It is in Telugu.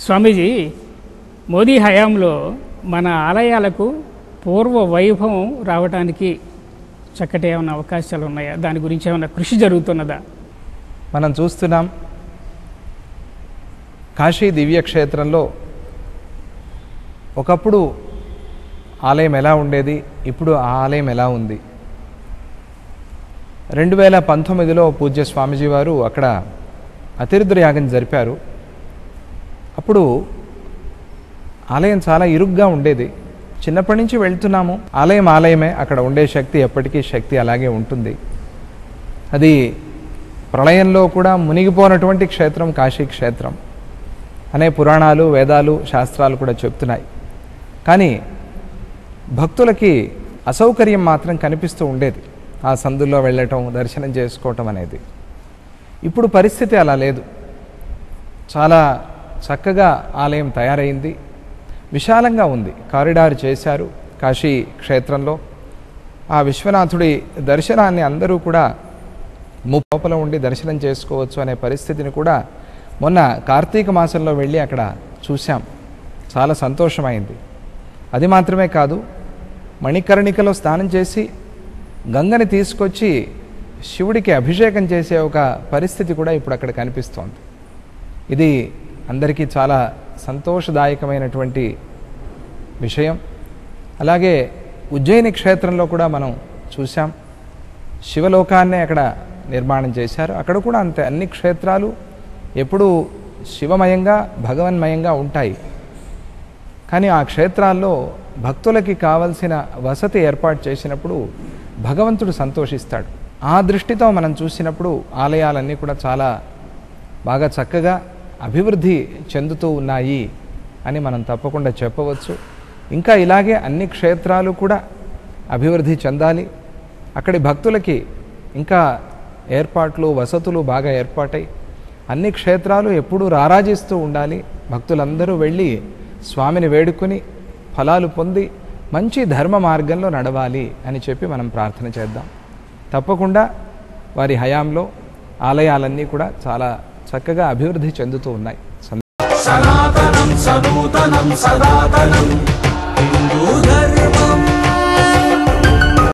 స్వామీజీ మోదీ హయాంలో మన ఆలయాలకు పూర్వ వైభవం రావడానికి చక్కటి ఏమైనా అవకాశాలు ఉన్నాయా దాని గురించి ఏమైనా కృషి జరుగుతున్నదా మనం చూస్తున్నాం కాశీ దివ్యక్షేత్రంలో ఒకప్పుడు ఆలయం ఎలా ఉండేది ఇప్పుడు ఆ ఆలయం ఎలా ఉంది రెండు వేల పంతొమ్మిదిలో పూజ్య స్వామీజీ వారు అక్కడ అతిరుద్ర యాగం జరిపారు అప్పుడు ఆలయం చాలా ఇరుగ్గా ఉండేది చిన్నప్పటి నుంచి వెళ్తున్నాము ఆలయం ఆలయమే అక్కడ ఉండే శక్తి ఎప్పటికీ శక్తి అలాగే ఉంటుంది అది ప్రళయంలో కూడా మునిగిపోనటువంటి క్షేత్రం కాశీ క్షేత్రం అనే పురాణాలు వేదాలు శాస్త్రాలు కూడా చెప్తున్నాయి కానీ భక్తులకి అసౌకర్యం మాత్రం కనిపిస్తూ ఉండేది ఆ సందుల్లో వెళ్ళటం దర్శనం చేసుకోవటం అనేది ఇప్పుడు పరిస్థితి అలా లేదు చాలా చక్కగా ఆలయం తయారైంది విశాలంగా ఉంది కారిడార్ చేశారు కాశీ క్షేత్రంలో ఆ విశ్వనాథుడి దర్శనాన్ని అందరూ కూడా ముప్పోపల ఉండి దర్శనం చేసుకోవచ్చు అనే పరిస్థితిని కూడా మొన్న కార్తీక మాసంలో వెళ్ళి అక్కడ చూశాం చాలా సంతోషమైంది అది మాత్రమే కాదు మణికర్ణికలో స్నానం చేసి గంగని తీసుకొచ్చి శివుడికి అభిషేకం చేసే ఒక పరిస్థితి కూడా ఇప్పుడు అక్కడ కనిపిస్తోంది ఇది అందరికీ చాలా సంతోషదాయకమైనటువంటి విషయం అలాగే ఉజ్జయిని క్షేత్రంలో కూడా మనం చూసాం శివలోకాన్నే అక్కడ నిర్మాణం చేశారు అక్కడ కూడా అంతే అన్ని క్షేత్రాలు ఎప్పుడూ శివమయంగా భగవన్మయంగా ఉంటాయి కానీ ఆ క్షేత్రాల్లో భక్తులకి కావలసిన వసతి ఏర్పాటు చేసినప్పుడు భగవంతుడు సంతోషిస్తాడు ఆ దృష్టితో మనం చూసినప్పుడు ఆలయాలన్నీ కూడా చాలా బాగా చక్కగా అభివృద్ధి చెందుతూ ఉన్నాయి అని మనం తప్పకుండా చెప్పవచ్చు ఇంకా ఇలాగే అన్ని క్షేత్రాలు కూడా అభివృద్ధి చెందాలి అక్కడి భక్తులకి ఇంకా ఏర్పాట్లు వసతులు బాగా ఏర్పాటై అన్ని క్షేత్రాలు ఎప్పుడూ రారాజిస్తూ ఉండాలి భక్తులందరూ వెళ్ళి స్వామిని వేడుకొని ఫలాలు పొంది మంచి ధర్మ మార్గంలో నడవాలి అని చెప్పి మనం ప్రార్థన చేద్దాం తప్పకుండా వారి హయాంలో ఆలయాలన్నీ కూడా చాలా చక్కగా అభివృద్ధి చెందుతూ ఉన్నాయి సనాతనం సనూతనం సనాతనం